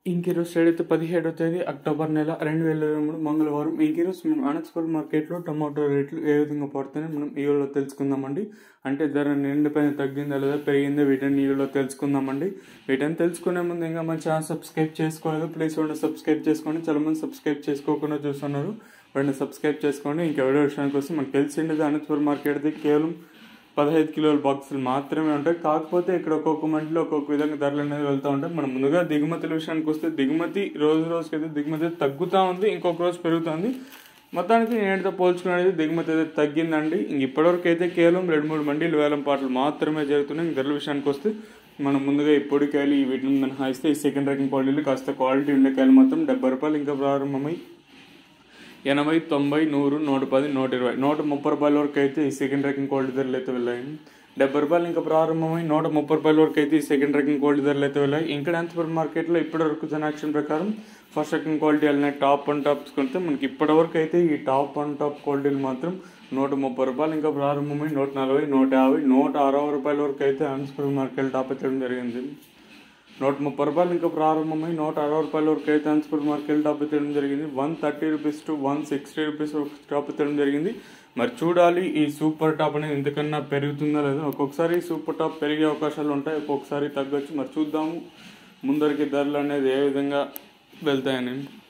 ఇంక ఈరోజు స్టేట్ అయితే పదిహేడో తేదీ అక్టోబర్ నెల రెండు వేల ఇరవై మూడు మంగళవారం ఇంక ఈరోజు మనం అనక్స్పల్ మార్కెట్లో టమాటో రేట్లు ఏ విధంగా పడుతున్నాయి మనం ఈ వీడియోలో తెలుసుకుందామండి అంటే ధర నిండిపైన తగ్గిందా లేదా పెరిగిందా వీటిని ఈ వీడియోలో తెలుసుకుందామండి వీటిని తెలుసుకునే ముందు ఇంకా మన ఛానల్ సబ్స్క్రైబ్ చేసుకోలేదు ప్లీజ్ వెంటనే సబ్స్క్రైబ్ చేసుకోండి చాలా మంది సబ్స్క్రైబ్ చేసుకోకుండా చూస్తున్నారు వెంటనే సబ్స్క్రైబ్ చేసుకోండి ఇంకా వీడియో విషయానికి వస్తే మనకు తెలిసిండేది అనంతపురం మార్కెట్ది కేవలం పదహైదు కిలోల బాక్సులు మాత్రమే ఉంటాయి కాకపోతే ఇక్కడ ఒక్కొక్క మండలిలో ఒక్కొక్క విధంగా ధరలు అనేది వెళ్తూ ఉంటాయి మనం ముందుగా దిగుమతుల విషయానికి వస్తే దిగుమతి రోజు రోజుకి అయితే దిగుమతి అయితే తగ్గుతూ ఉంది ఇంకొక రోజు పెరుగుతుంది మొత్తానికి నేటితో పోల్చుకునేది దిగుమతి అయితే తగ్గిందండి ఇంక ఇప్పటివరకు అయితే కేవలం రెండు మూడు మండీలు వేలం పాటలు మాత్రమే జరుగుతున్నాయి ఇంక ధరల విషయానికి వస్తే మనం ముందుగా ఈ పొడికాయలు ఈ వీటిని మినహాయిస్తే ఈ సెకండ్ ర్యాంకింగ్ క్వాలిటీలు కాస్త క్వాలిటీ ఉండే కాయలు మాత్రం డెబ్బై రూపాయలు ఇంకా ప్రారంభమై ఎనభై తొంభై నూరు నూట పది నూట ఇరవై నూట ముప్పై రూపాయల వరకు అయితే ఈ సెకండ్ ర్యాంకింగ్ క్వాలిటీ ధరలు అయితే వెళ్ళాయి డెబ్బై రూపాయలు ఇంకా ప్రారంభమై నూట ముప్పై రూపాయల వరకు అయితే ఈ సెకండ్ ర్యాంకింగ్ క్వాలిటీ ధరలు అయితే వెళ్ళాయి ఇంకా సూపర్ మార్కెట్లో ఇప్పటి వరకు జనాక్షన్ ప్రకారం ఫస్ట్ ర్యాంకింగ్ క్వాలిటీ వెళ్ళినాయి టాప్ అండ్ టాప్స్ కొంటే మనకి ఇప్పటి వరకు అయితే ఈ టాప్ అండ్ టాప్ క్వాలిటీలు మాత్రం నూట ముప్పై రూపాయలు ఇంకా ప్రారంభమై నూట నలభై నూట యాభై నూట అరవై రూపాయల వరకు అయితే సూపర్ మార్కెట్ టాప్ ఎత్తడం జరిగింది నూట ముప్పై రూపాయలు ఇంకా ప్రారంభమై నూట అరవై రూపాయల వరకు అయితే సూపర్ మార్కెట్ టాప్ ఎత్తడం జరిగింది one thirty rupees to one sixty rupees వరకు టాప్ ఎత్తడం జరిగింది మరి చూడాలి ఈ సూపర్ టాప్ అనేది ఇంతకన్నా పెరుగుతుందా లేదా ఒక్కొక్కసారి సూపర్ టాప్ పెరిగే అవకాశాలు ఉంటాయి ఒక్కొక్కసారి తగ్గొచ్చు మరి చూద్దాము ముందరికి ధరలు అనేది ఏ విధంగా వెళ్తాయని